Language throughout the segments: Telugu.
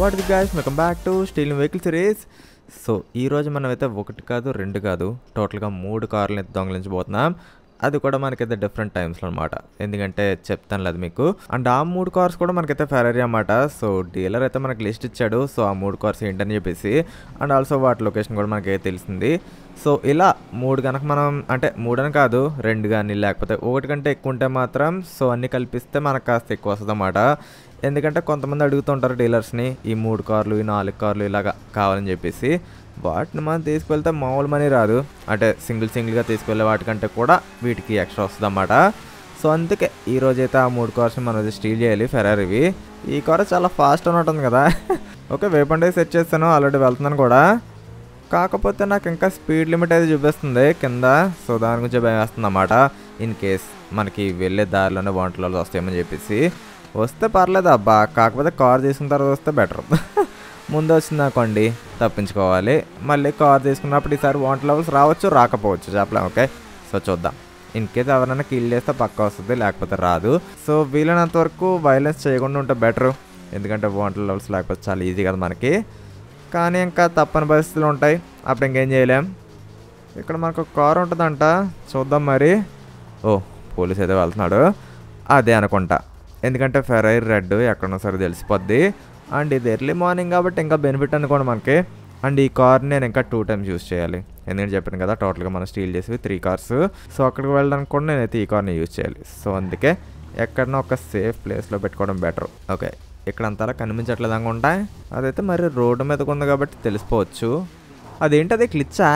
What the guys welcome back to steal vehicle series so ఈరోజు మనమైతే ఒకటి కాదు రెండు కాదు టోటల్గా మూడు కార్లని అయితే దొంగలించబోతున్నాం అది కూడా మనకైతే డిఫరెంట్ టైమ్స్లో అనమాట ఎందుకంటే చెప్తాను లేదు మీకు అండ్ ఆ మూడు కార్స్ కూడా మనకైతే ఫెరరీ అనమాట సో డీలర్ అయితే మనకి లిస్ట్ ఇచ్చాడు సో ఆ మూడు కార్స్ ఏంటని చెప్పేసి అండ్ ఆల్సో వాటి లొకేషన్ కూడా మనకి తెలిసింది సో ఇలా మూడు కనుక మనం అంటే మూడని కాదు రెండు కానీ లేకపోతే ఒకటి కంటే ఎక్కువ ఉంటే మాత్రం సో అన్నీ కల్పిస్తే మనకు కాస్త ఎక్కువ వస్తుంది అన్నమాట ఎందుకంటే కొంతమంది అడుగుతుంటారు డీలర్స్ని ఈ మూడు కార్లు ఈ నాలుగు కార్లు ఇలాగా కావాలని చెప్పేసి వాటిని మనం తీసుకువెళ్తే మామూలు మనీ రాదు అంటే సింగిల్ సింగిల్గా తీసుకువెళ్ళే వాటికంటే కూడా వీటికి ఎక్స్ట్రా వస్తుంది అన్నమాట సో అందుకే ఈ రోజైతే ఆ మూడు కార్స్ని మనం అయితే స్టీల్ చేయాలి ఫెరారీవి ఈ కార్ చాలా ఫాస్ట్ ఉంటుంది కదా ఓకే వేపండే సెట్ చేస్తాను ఆల్రెడీ వెళ్తున్నాను కూడా కాకపోతే నాకు ఇంకా స్పీడ్ లిమిట్ అయితే చూపిస్తుంది కింద సో దాని గురించి భయం వేస్తుంది అన్నమాట ఇన్ కేస్ మనకి వెళ్ళే దారిలోనే వంటలలో వస్తాయమని చెప్పేసి వస్తే పర్లేదు అబ్బా కాకపోతే కార్ తీసుకున్న తర్వాత వస్తే బెటర్ ముందు వచ్చింది అనుకోండి తప్పించుకోవాలి మళ్ళీ కార్ తీసుకున్నప్పుడు ఈసారి వాంట్ లెవెల్స్ రావచ్చు రాకపోవచ్చు చెప్పలేం ఓకే సో చూద్దాం ఇన్ కేస్ ఎవరైనా కిల్ చేస్తే పక్క వస్తుంది లేకపోతే రాదు సో వీలైనంత వరకు వైలెన్స్ చేయకుండా ఉంటే బెటరు ఎందుకంటే వాంట్ లెవెల్స్ లేకపోతే చాలా ఈజీ కదా మనకి కానీ ఇంకా తప్పని పరిస్థితులు ఉంటాయి అప్పుడు ఇంకేం చేయలేం ఇక్కడ మనకు ఒక కార్ ఉంటుందంట చూద్దాం మరి ఓ పోలీస్ అయితే వెళ్తున్నాడు అదే అనుకుంటా ఎందుకంటే ఫెరైర్ రెడ్ ఎక్కడున్నా సరే తెలిసిపోద్ది అండ్ ఇది ఎర్లీ మార్నింగ్ కాబట్టి ఇంకా బెనిఫిట్ అనుకోండి మనకి అండ్ ఈ కార్ నేను ఇంకా టూ టైమ్స్ యూస్ చేయాలి ఎందుకంటే చెప్పాను కదా టోటల్గా మనం స్టీల్ చేసి త్రీ కార్స్ సో అక్కడికి వెళ్ళడానికి కూడా నేనైతే ఈ కార్ని యూస్ చేయాలి సో అందుకే ఎక్కడన్నా ఒక సేఫ్ ప్లేస్లో పెట్టుకోవడం బెటర్ ఓకే ఇక్కడ అంతలా కనిపించట్లేదు అనుకుంటా అదైతే మరి రోడ్డు మీదకి ఉంది కాబట్టి తెలిసిపోవచ్చు అదేంటి అది క్లిచ్చా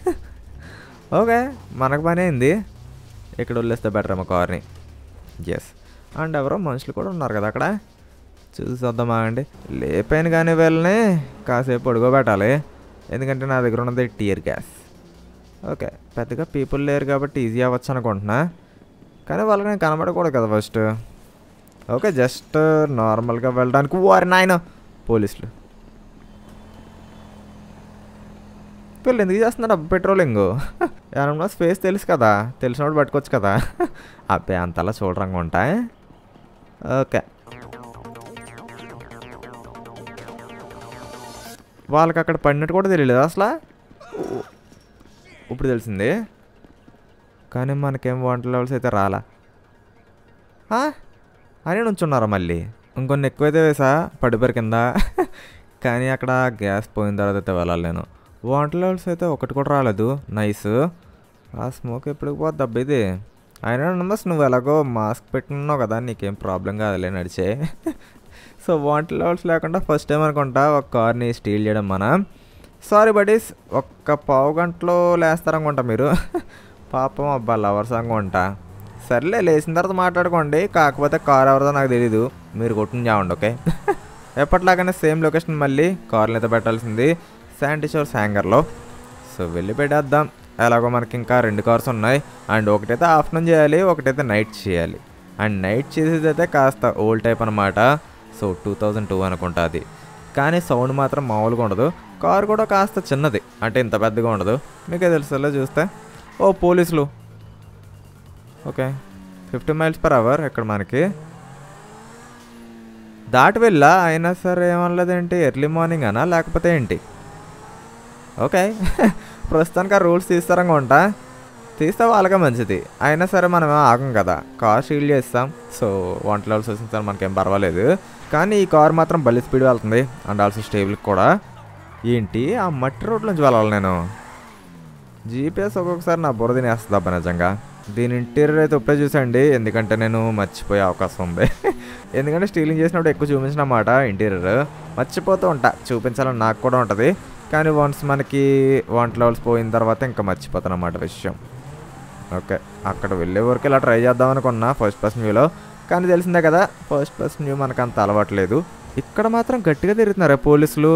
ఓకే మనకు పని అయింది ఇక్కడ వదిలేస్తే బెటర్ అమ్మ కార్ని ఎస్ అండ్ ఎవరో మనుషులు కూడా ఉన్నారు కదా అక్కడ చూసి వద్దామా అండి లేపాను కానీ వీళ్ళని కాసేపు పడుకోబెట్టాలి ఎందుకంటే నా దగ్గర ఉన్నది టీయర్ గ్యాస్ ఓకే పెద్దగా పీపుల్ లేరు కాబట్టి ఈజీ అవ్వచ్చు అనుకుంటున్నా కానీ వాళ్ళకి నేను కనబడకూడదు కదా ఫస్ట్ ఓకే జస్ట్ నార్మల్గా వెళ్ళడానికి వారి నాయన పోలీసులు వీళ్ళు ఎందుకు చేస్తున్నారు అబ్బా పెట్రోలింగ్ ఏమన్నా స్పేస్ తెలుసు కదా తెలిసినప్పుడు పట్టుకోవచ్చు కదా అబ్బాయి అంతలా చూడరంగా ఉంటాయి ఓకే వాళ్ళకి అక్కడ పడినట్టు కూడా తెలియలేదు అసలు ఇప్పుడు తెలిసింది కానీ మనకేం వంట లెవెల్స్ అయితే రాలా ఆ? అని నుంచున్నారా మళ్ళీ ఇంకొన్ని ఎక్కువైతే వేసా పడిపోయారు కింద కానీ అక్కడ గ్యాస్ పోయిన తర్వాత అయితే వెళ్ళాలి నేను వాటర్ లెవెల్స్ అయితే ఒకటి కూడా రాలేదు నైస్ ఆ స్మోక్ ఎప్పుడు పోద్ది అబ్బా ఇది అయినా నమ్మస్ నువ్వు ఎలాగో మాస్క్ పెట్టుకున్నావు కదా నీకేం ప్రాబ్లం కాదులే నడిచే సో వాటర్ లెవెల్స్ లేకుండా ఫస్ట్ టైం అనుకుంటా ఒక కార్ని స్టీల్ చేయడం మనం సారీ బడీస్ ఒక్క పావు గంటలో లేస్తారనుకుంటా మీరు పాపం అబ్బా లవర్స్ అనుకుంటా సర్లే లేచిన తర్వాత మాట్లాడుకోండి కాకపోతే కార్ ఎవరిదో నాకు తెలీదు మీరు కొట్టుకుని చావండి ఓకే ఎప్పటిలాగానే సేమ్ లొకేషన్ మళ్ళీ కార్లు అయితే పెట్టాల్సింది శాంటీ షోర్స్ హ్యాంగర్లో సో వెళ్ళి పెట్టేద్దాం ఎలాగో మనకి ఇంకా రెండు కార్స్ ఉన్నాయి అండ్ ఒకటైతే ఆఫ్టర్నూన్ చేయాలి ఒకటైతే నైట్ చేయాలి అండ్ నైట్ చేసేది అయితే కాస్త ఓల్డ్ టైప్ అనమాట సో టూ థౌజండ్ టూ అనుకుంటా అది కానీ సౌండ్ మాత్రం మామూలుగా ఉండదు కార్ కూడా కాస్త చిన్నది అంటే ఇంత పెద్దగా ఉండదు మీకే తెలుసులో చూస్తే ఓ పోలీసులు okay fifty miles per hour ఇక్కడ మనకి దాటి వెళ్ళా అయినా సరే ఏమనలేదేంటి ఎర్లీ మార్నింగ్ అనా లేకపోతే ఏంటి ఓకే ప్రస్తుతానికి ఆ రూల్స్ తీస్తారనుకుంటా తీస్తే వాళ్ళకే మంచిది అయినా సరే మనం ఏం ఆగం కదా కార్ షీల్ చేస్తాం సో వంట లెవెల్స్ వచ్చిన సరే మనకేం పర్వాలేదు కానీ ఈ కార్ మాత్రం బలి స్పీడ్ వెళ్తుంది అండ్ ఆల్సో స్టేబుల్ కూడా ఏంటి ఆ మట్టి రోడ్ నుంచి వెళ్ళాలి నేను జీపీఎస్ ఒక్కొక్కసారి నా బుర్ర తినేస్తుంది అబ్బా నిజంగా దీని ఇంటీరియర్ అయితే ఇప్పుడే చూసండి ఎందుకంటే నేను మర్చిపోయే అవకాశం ఉంది ఎందుకంటే స్టీలింగ్ చేసినప్పుడు ఎక్కువ చూపించినమాట ఇంటీరియర్ మర్చిపోతూ ఉంటా చూపించాలని నాకు కూడా ఉంటుంది కానీ వన్స్ మనకి వంట లెవెల్స్ పోయిన తర్వాత ఇంకా మర్చిపోతాను అన్నమాట విషయం ఓకే అక్కడ వెళ్ళే వరకు ఇలా ట్రై చేద్దాం అనుకున్నా ఫస్ట్ పర్సన్ వ్యూలో కానీ తెలిసిందే కదా ఫస్ట్ పర్సన్ వ్యూ మనకు అంత అలవాట్లేదు ఇక్కడ మాత్రం గట్టిగా తిరుగుతున్నారా పోలీసులు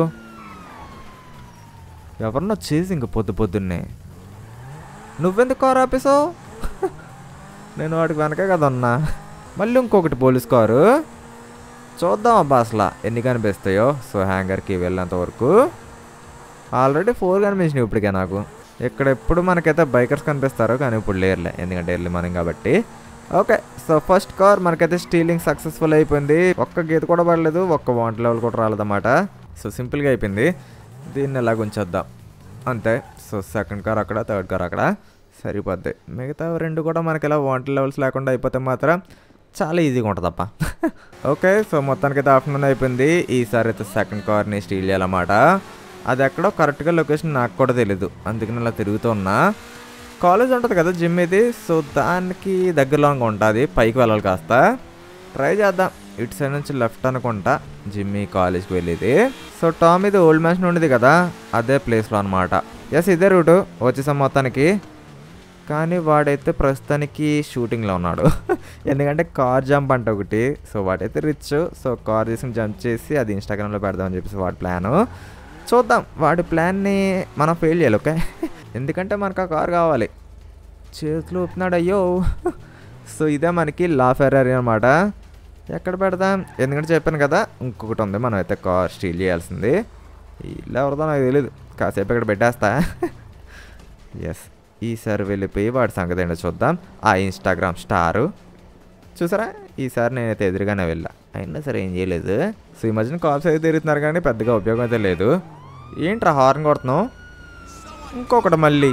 ఎవరినో చేసి ఇంక పొద్దు పొద్దున్నే నువ్వెందుకు కారు ఆపేసావు నేను వాడికి వెనకే కదా ఉన్నా మళ్ళీ ఇంకొకటి పోలీస్ కారు చూద్దాం అబ్బా అసలు ఎన్ని కనిపిస్తాయో సో హ్యాంగర్కి వెళ్ళేంత వరకు ఆల్రెడీ ఫోర్ కనిపించినాయి ఇప్పటికే నాకు ఇక్కడ ఎప్పుడు మనకైతే బైకర్స్ కనిపిస్తారు కానీ ఇప్పుడు లేరులే ఎందుకంటే ఎర్లీ మార్నింగ్ కాబట్టి ఓకే సో ఫస్ట్ కార్ మనకైతే స్టీలింగ్ సక్సెస్ఫుల్ అయిపోయింది ఒక్క గీత కూడా పడలేదు ఒక్క వాంట్ లెవెల్ కూడా రాలేదన్నమాట సో సింపుల్గా అయిపోయింది దీన్ని ఎలాగ ఉంచేద్దాం అంతే సో సెకండ్ కార్ అక్కడ థర్డ్ కార్ అక్కడ సరిపోద్ది మిగతా రెండు కూడా మనకి ఇలా వాంటర్ లెవెల్స్ లేకుండా అయిపోతే మాత్రం చాలా ఈజీగా ఉంటుందప్ప ఓకే సో మొత్తానికి అయితే ఆఫ్టర్నూన్ అయిపోయింది ఈసారి అయితే సెకండ్ కార్ని స్టీల్ చేయాలన్నమాట అది ఎక్కడో కరెక్ట్గా లొకేషన్ నాకు కూడా తెలీదు అందుకని ఇలా తిరుగుతూ ఉన్నా కాలేజ్ ఉంటుంది కదా జిమ్ ఇది సో దానికి దగ్గరలో ఉంటుంది పైకి వెళ్ళాలి కాస్త ట్రై చేద్దాం ఇటు సైడ్ నుంచి లెఫ్ట్ అనుకుంటా జిమ్మి కాలేజ్కి వెళ్ళేది సో టామ్ ఇది ఓల్డ్ మ్యాన్షన్ ఉండేది కదా అదే ప్లేస్లో అనమాట ఎస్ ఇదే రూటు వచ్చేసాం మొత్తానికి కానీ వాడైతే ప్రస్తుతానికి షూటింగ్లో ఉన్నాడు ఎందుకంటే కార్ జంప్ అంటే ఒకటి సో వాడైతే రిచ్ సో కార్ తీసుకుని జంప్ చేసి అది ఇన్స్టాగ్రామ్లో పెడదామని చెప్పేసి వాడి ప్లాను చూద్దాం వాడి ప్లాన్ని మనం ఫెయిల్ చేయాలి ఓకే ఎందుకంటే మనకు ఆ కార్ కావాలి చేతులు ఊపుతున్నాడు అయ్యో సో ఇదే మనకి లా ఫెరారీ అనమాట ఎక్కడ పెడదాం ఎందుకంటే చెప్పాను కదా ఇంకొకటి ఉంది మనం అయితే కార్ స్టీల్ చేయాల్సింది ఇల్లు ఎవరిదో నాకు తెలియదు కాసేపు ఇక్కడ పెట్టేస్తా ఎస్ ఈసారి వెళ్ళిపోయి వాడి సంగతి ఏంటో చూద్దాం ఆ ఇన్స్టాగ్రామ్ స్టారు చూసారా ఈసారి నేనైతే ఎదురుగానే వెళ్ళా అయినా సరే ఏం చేయలేదు సో ఈ మధ్యన కాప్స్ అయితే తిరుగుతున్నారు కానీ పెద్దగా ఉపయోగం అయితే లేదు ఏంట్రా హార్న్ కొడుతున్నావు ఇంకొకటి మళ్ళీ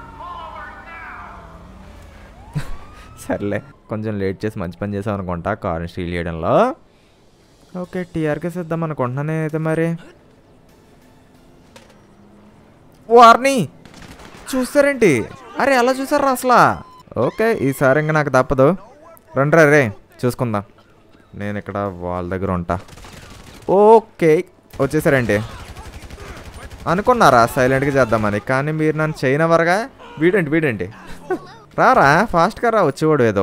సర్లే కొంచెం లేట్ చేసి మంచి పని చేసాం అనుకుంటా కార్ని స్టీల్ చేయడంలో ఓకే టీఆర్కేస్ ఇద్దాం అనుకుంటున్నాను నేనైతే మరి వార్ని చూస్తారేంటి అరే ఎలా చూసారా అసలు ఓకే ఈసారి ఇంకా నాకు తప్పదు రండి రే చూసుకుందాం నేను ఇక్కడ వాళ్ళ దగ్గర ఉంటా ఓకే వచ్చేసారండి అనుకున్నారా సైలెంట్గా చేద్దామని కానీ మీరు నన్ను చేయనవరగా వీడండి వీడండి రారా ఫాస్ట్గా రా వచ్చేవాడు ఏదో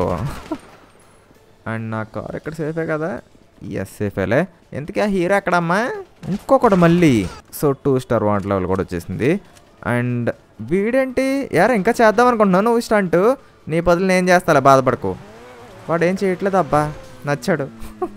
అండ్ నా కార్ ఇక్కడ సేఫే కదా ఎస్ సేఫేలే ఎందుకే ఆ హీరో ఎక్కడమ్మా ఇంకొకటి మళ్ళీ so two star wanted level కూడా వచ్చేసింది అండ్ వీడేంటి యారా ఇంకా చేద్దాం అనుకుంటున్నాను నువ్వు స్టంట్ నీ బదులు నేను చేస్తాలే బాధపడకు వాడు ఏం చేయట్లేదు అబ్బా నచ్చాడు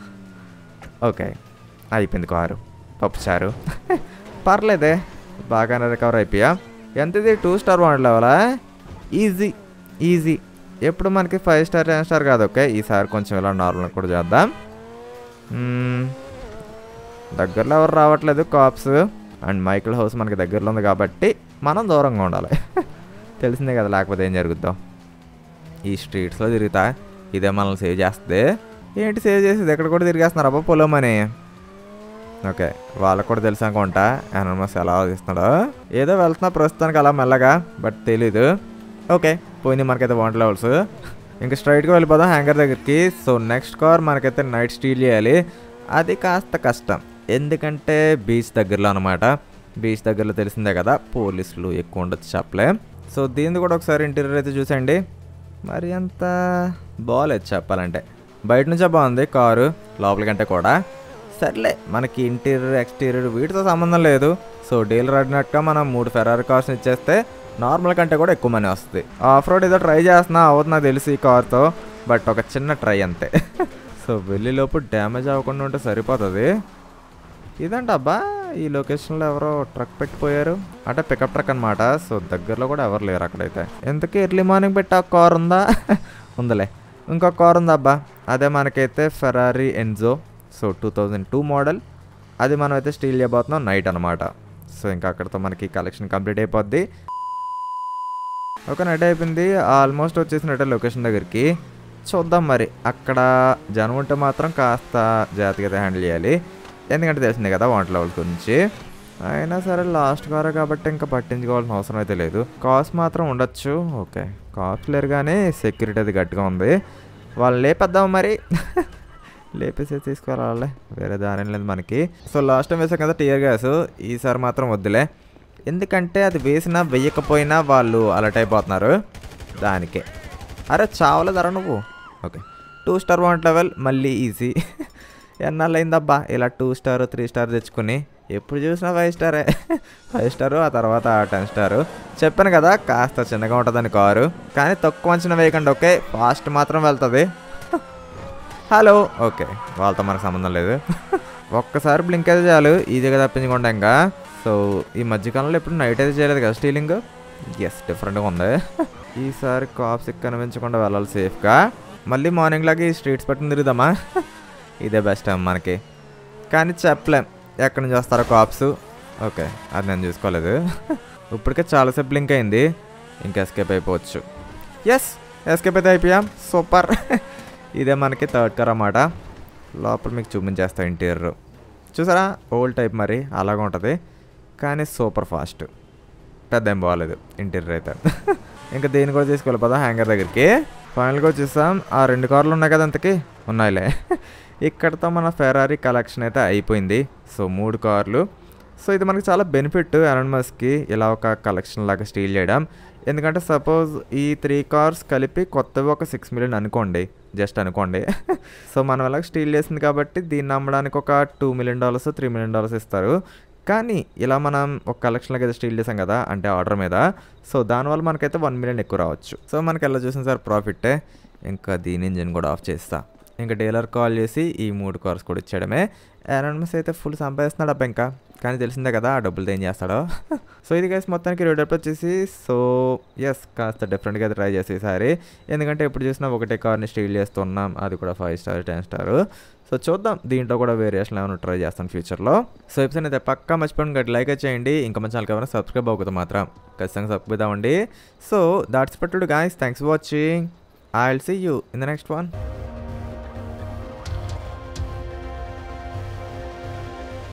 ఓకే అయిపోయింది కారు పప్పుచారు పర్లేదే బాగానే రికవర్ అయిపోయా ఎంతది టూ స్టార్ వాంట్ లెవెలా ఈజీ ఈజీ ఎప్పుడు మనకి ఫైవ్ స్టార్ టెన్ స్టార్ కాదు ఓకే ఈసారి కొంచెం ఇలా నార్మల్ కూడా చేద్దాం మ్మ్. దగ్గరలో ఎవరు రావట్లేదు కాప్స్ అండ్ మైకిల్ హౌస్ మనకి దగ్గరలో ఉంది కాబట్టి మనం దూరంగా ఉండాలి తెలిసిందే కదా లేకపోతే ఏం జరుగుద్దాం ఈ స్ట్రీట్స్లో తిరుగుతా ఇదే మనల్ని సేవ్ చేస్తుంది ఏంటి సేవ్ చేసేది ఎక్కడ కూడా తిరిగేస్తున్నారు అబ్బా పొలం అని ఓకే వాళ్ళకు కూడా తెలుసు అనుకుంటా ఎనమస్ ఎలా ఆలోచిస్తున్నాడు ఏదో వెళ్తున్నా ప్రస్తుతానికి అలా మెల్లగా బట్ తెలీదు ఓకే పోయింది మనకైతే వాంట్ లెవెల్స్ ఇంకా స్ట్రైట్గా వెళ్ళిపోదాం హ్యాంగర్ దగ్గరికి సో నెక్స్ట్ కార్ మనకైతే నైట్ స్టీల్ చేయాలి అది కాస్త కష్టం ఎందుకంటే బీచ్ దగ్గరలో అనమాట బీచ్ దగ్గరలో తెలిసిందే కదా పోలీసులు ఎక్కువ ఉండొచ్చు చెప్పలే సో దీన్ని కూడా ఒకసారి ఇంటీరియర్ అయితే చూసండి మరి అంత బాగాలేదు చెప్పాలంటే బయట నుంచే బాగుంది కారు లోపలికంటే కూడా సర్లే మనకి ఇంటీరియర్ ఎక్స్టీరియర్ వీటితో సంబంధం లేదు సో డీలర్ అడినట్టుగా మనం మూడు ఫెరారీ కార్స్ని ఇచ్చేస్తే నార్మల్ కంటే కూడా ఎక్కువ మనీ వస్తుంది ఆఫ్ రోడ్ ఏదో ట్రై చేస్తున్నా అవుతుంది నాకు తెలిసి ఈ కార్తో బట్ ఒక చిన్న ట్రై అంతే సో వెళ్ళేలోపు డ్యామేజ్ అవ్వకుండా ఉంటే సరిపోతుంది ఇదంట అబ్బా ఈ లొకేషన్లో ఎవరో ట్రక్ పెట్టిపోయారు అంటే పికప్ ట్రక్ అనమాట సో దగ్గరలో కూడా ఎవరు లేరు అక్కడైతే ఎంతకీ ఎర్లీ మార్నింగ్ పెట్టి ఆ కార్ ఉందా ఉందిలే ఇంకో కార్ ఉందా అబ్బా అదే మనకైతే Ferrari Enzo so two thousand two model అది మనం అయితే స్టీల్ చేయబోతున్నాం నైట్ అనమాట సో ఇంకా అక్కడతో మనకి కలెక్షన్ కంప్లీట్ అయిపోద్ది ఒక నైట్ అయిపోయింది ఆల్మోస్ట్ వచ్చేసినట్టే లొకేషన్ దగ్గరికి చూద్దాం మరి అక్కడ జనం ఉంటే మాత్రం కాస్త జాగ్రత్తగా హ్యాండిల్ చేయాలి ఎందుకంటే తెలిసిందే కదా వాంటర్ లెవెల్ గురించి అయినా సరే లాస్ట్ కార్ కాబట్టి ఇంకా పట్టించుకోవాల్సిన అవసరం అయితే లేదు కాస్ట్ మాత్రం ఉండొచ్చు ఓకే కాస్ట్ లేరు కానీ సెక్యూరిటీ అది గట్టిగా ఉంది వాళ్ళు లేపేద్దాం మరి లేపేసి తీసుకురావాలి వేరే దారి ఏం లేదు మనకి సో లాస్ట్ టైం వేసాం కదా టీయర్ గ్యాస్ ఈసారి మాత్రం వద్దులే ఎందుకంటే అది వేసినా వెయ్యకపోయినా వాళ్ళు అలర్ట్ అయిపోతున్నారు దానికే అరే చావలేదరా నువ్వు okay two star wanted level మళ్ళీ ఈజీ ఎన్నాళ్ళు అయిందబ్బా ఇలా టూ స్టార్ త్రీ స్టార్ తెచ్చుకుని ఎప్పుడు చూసినా ఫైవ్ స్టారే ఫైవ్ స్టారు ఆ తర్వాత టెన్ స్టారు చెప్పాను కదా కాస్త చిన్నగా ఉంటుందని కారు కానీ తక్కువ అంచనా వేయకండి ఓకే ఫాస్ట్ మాత్రం వెళ్తుంది హలో ఓకే వాళ్ళతో మనకు సంబంధం లేదు ఒక్కసారి బ్లింక్ అయితే చాలు ఈజీగా తప్పించకుండా ఇంకా సో ఈ మధ్యకాలంలో ఎప్పుడు నైట్ అయితే చేయలేదు కదా స్టీలింగ్ ఎస్ డిఫరెంట్గా ఉంది ఈసారి కాప్స్ కనిపించకుండా వెళ్ళాలి సేఫ్గా మళ్ళీ మార్నింగ్ లాగా ఈ స్ట్రీట్స్ పట్టుకుని తిరుగుదామా ఇదే బెస్ట్ మనకి కానీ చెప్పలేం ఎక్కడి నుంచి వస్తారో కాప్స్ ఓకే అది నేను చూసుకోలేదు ఇప్పటికే చాలాసేపు బ్లింక్ అయింది ఇంకా ఎస్కేప్ అయిపోవచ్చు ఎస్ ఎస్కేప్ అయితే అయిపోయాం సూపర్ ఇదే మనకి థర్డ్ కార్ అన్నమాట లోపల మీకు చూపించేస్తా ఇంటీరియర్ చూసారా ఓల్డ్ టైప్ మరి అలాగ ఉంటుంది కానీ సూపర్ ఫాస్ట్ పెద్ద ఏం బాగాలేదు ఇంటీరియర్ అయితే ఇంకా దేని కూడా తీసుకెళ్ళి పదా హ్యాంగర్ దగ్గరికి ఫైనల్గా వచ్చేసాం ఆ రెండు కార్లు ఉన్నాయి కదా అంతకి ఉన్నాయిలే ఇక్కడతో మన ఫెరారీ కలెక్షన్ అయితే అయిపోయింది సో మూడు కార్లు సో ఇది మనకి చాలా బెనిఫిట్ అనానమస్కి ఇలా ఒక కలెక్షన్ లాగా స్టీల్ చేయడం ఎందుకంటే సపోజ్ ఈ త్రీ కార్స్ కలిపి కొత్తవి ఒక సిక్స్ మిలియన్ అనుకోండి జస్ట్ అనుకోండి సో మనం ఎలా స్టీల్ చేసింది కాబట్టి దీన్ని అమ్మడానికి ఒక two million dollars three million dollars ఇస్తారు కానీ ఇలా మనం ఒక కలెక్షన్లోకి అయితే స్టీల్ చేసాం కదా అంటే ఆర్డర్ మీద సో దానివల్ల మనకైతే వన్ మిలియన్ ఎక్కువ రావచ్చు సో మనకి ఎలా చూసిన సార్ ప్రాఫిట్టే ఇంకా దీని ఇంజిన్ కూడా ఆఫ్ చేస్తా ఇంకా డీలర్ కాల్ చేసి ఈ మూడు కార్స్ కూడా ఇచ్చేయడమే అనానమస్ అయితే ఫుల్ సంపాదిస్తున్నాడు అబ్బా ఇంకా కానీ తెలిసిందే కదా ఆ డబ్బులతో ఏం చేస్తాడో సో ఇది గైస్ మొత్తానికి రోడ్ వచ్చేసి సో ఎస్ కాస్త డిఫరెంట్గా అయితే ట్రై చేసి ఈసారి ఎందుకంటే ఎప్పుడు చూసినా ఒకటే కార్ని స్టీల్ చేస్తున్నాం అది కూడా five star ten star so చూద్దాం దీంట్లో కూడా వేరియేషన్ ఏమైనా ట్రై చేస్తాను ఫ్యూచర్లో సో ఎపిసోడ్ అయితే పక్కా మర్చిపోయిన గట్టి లైక్ చేయండి ఇంకా మన ఛానల్కి ఏమైనా సబ్స్క్రైబ్ అవుతుంది మాత్రం ఖచ్చితంగా సబ్స్క్రైబ్ అవ్వండి సో దాట్స్ పట్టుడు guys thanks for watching I will see you in the next one